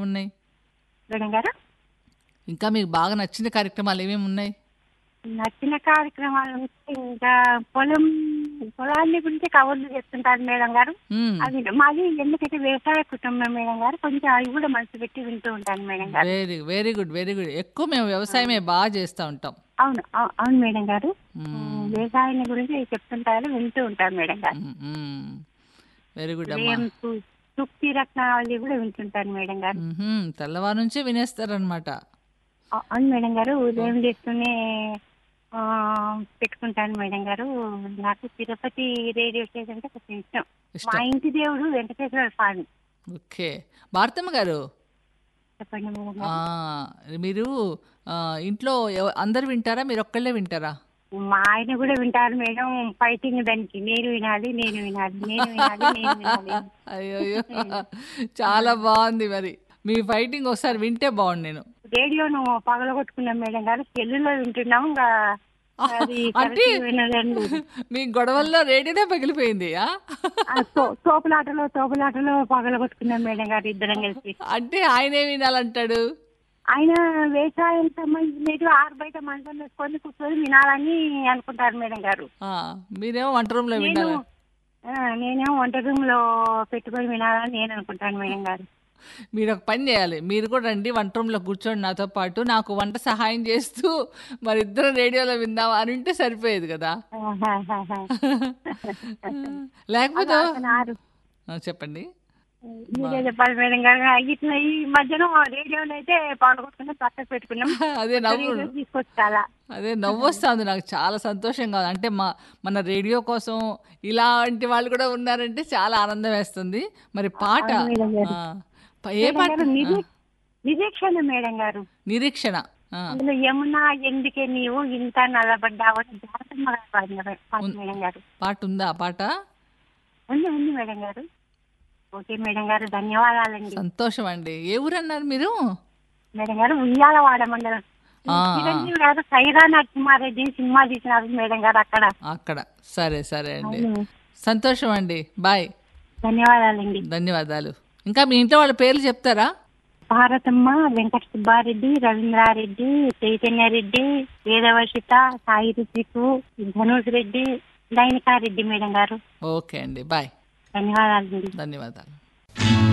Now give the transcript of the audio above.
ఉన్నాయి మేడం గారు ఇంకా మీకు బాగా నచ్చిన కార్యక్రమాలు ఏమేమి ఉన్నాయి నచ్చిన కార్యక్రమాలు అంటే ఇంకా పొలం పొలాన్ని గురించి కవర్లు చెప్తుంటారు మేడం గారు మ్మ్. అది మాది ఎందుకంటే వ్యవసాయ కుటుంబం మేడం గారు కొంచెం అవి కూడా మనసు పెట్టి వింటూ ఉంటాను మేడం గారు very very good very good ఎక్కువ మేము వ్యవసాయమే బాగా చేస్తూ ఉంటాం అవును అవు- అవును మేడం గారు మ్మ్. వ్యవసాయం గురించి చెప్తుంటారు వింటూ ఉంటాను మేడం గారు వెరీ గుడ్ అమ్మా ఏం సు- సుక్తి రత్నావళి కూడా వింటుంటాను మేడం గారు మ్మ్హ్మ్. తెల్లవారు నుంచే వినేస్తారనమాట అ- అవును మేడం గారు ఉదయం చేస్తూనే ఆ, పెట్టుకుంటాను మేడం గారు నాకు తిరుపతి రేడియో స్టేషన్ అంటే కొంచెం ఇష్టం మా ఇష్టం ఇంటి దేవుడు వెంకటేశ్వర స్వామి ఓకే భారతమ్మ గారు చెప్పండి మేడం ఆ, గారు మీరు ఆ, ఇంట్లో ఎవ- అందరు వింటారా మీరు ఒక్కళ్ళే వింటారా మా ఆయన కూడా వింటారు మేడం ఫైటింగ్ దానికి నేను వినాలి నేను వినాలి నేను వినాలి నేను వినాలి అయ్యో చాలా బాగుంది మరి మీ ఫైటింగ్ ఒకసారి వింటే బాగుండు నేను రేడియోను పగలగొట్టుకున్నాం మేడం గారు సెల్లులో వింటున్నాం ఇంకా అది అంటే కరెక్ట్ వినదండి మీ గొడవల్లో రేడియోనే పగిలిపోయింది ఆ? ఆ తో- తోపులాటలో తోపులాటలో పగలగొట్టుకున్నాం మేడం గారు ఇద్దరం కలిసి అంటే ఆయనే వినాలంటాడు ఆయన వ్యవసాయం సంబంధించినవి ఆరు బయట మంచం వేసుకొని కూర్చొని వినాలని అనుకుంటారు మేడం గారు ఆ, మీరేమో వంట రూమ్ లో నేను వినాలి ఆ, నేనేమో వంట రూమ్ లో పెట్టుకొని వినాలని నేను అనుకుంటాను మేడం గారు మీరు ఒక పని చేయాలి మీరు కూడా రండి వంట రూమ్లో కూర్చోండి నాతో పాటు నాకు వంట సహాయం చేస్తూ మరి ఇద్దరం రేడియోలో విందాం అని ఉంటే సరిపోయేది కదా ఆహాహాహా. లేకపోతే అలా అతను ఆరు ఆ, చెప్పండి మీరే చెప్పాలి మేడం గారు ఇట్లా ఈ మధ్యన రేడియోలో అయితే పాల్గొట్టుకుని పక్కకు పెట్టుకున్నాం అదే నవ్వు రేడియో తీసుకొచ్చాలా అదే నవ్వు వస్తుంది నాకు చాలా సంతోషంగా ఉంది అంటే మా మన రేడియో కోసం ఇలాంటి వాళ్ళు కూడా ఉన్నారంటే చాలా ఆనందం వేస్తుంది మరి పాట అవును మేడం గారు. ఆ, ప- ఏ పాట మేడం గారు, ఆ, నిరీ- నిరీక్షణ మేడం గారు నిరీక్షణ ఆ, అందులో యమున ఎందుకే నీవు ఇంత నల్లబడ్డావు అని భారతమ్మ గారు పాడిన పాట మేడం గారు పాట ఉందా ఆ పాట ఉంది ఉంది మేడం గారు ఓకే మేడం గారు ధన్యవాదాలండి సంతోషం అండి ఏ ఊరు అన్నారు మీరు మేడం గారు ఉయ్యాలవాడ మండలం ఆ, చిరంజీవి గారు సైరా నరసింహారెడ్డి సినిమా తీసినారు మేడం గారు అక్కడ అక్కడ సరే సరే అండి అవును. సంతోషం అండి బాయ్ ధన్యవాదాలండి ధన్యవాదాలు ఇంకా మీ ఇంట్లో వాళ్ళ పేర్లు చెప్తారా భారతమ్మ వెంకట సుబ్బారెడ్డి రవీంద్రారెడ్డి చైతన్యారెడ్డి వేదవర్షిత సాయి రుచికు ధనుష్ రెడ్డి దైనికారెడ్డి మేడం గారు ఓకే అండి బాయ్ ధన్యవాదాలండి ధన్యవాదాలు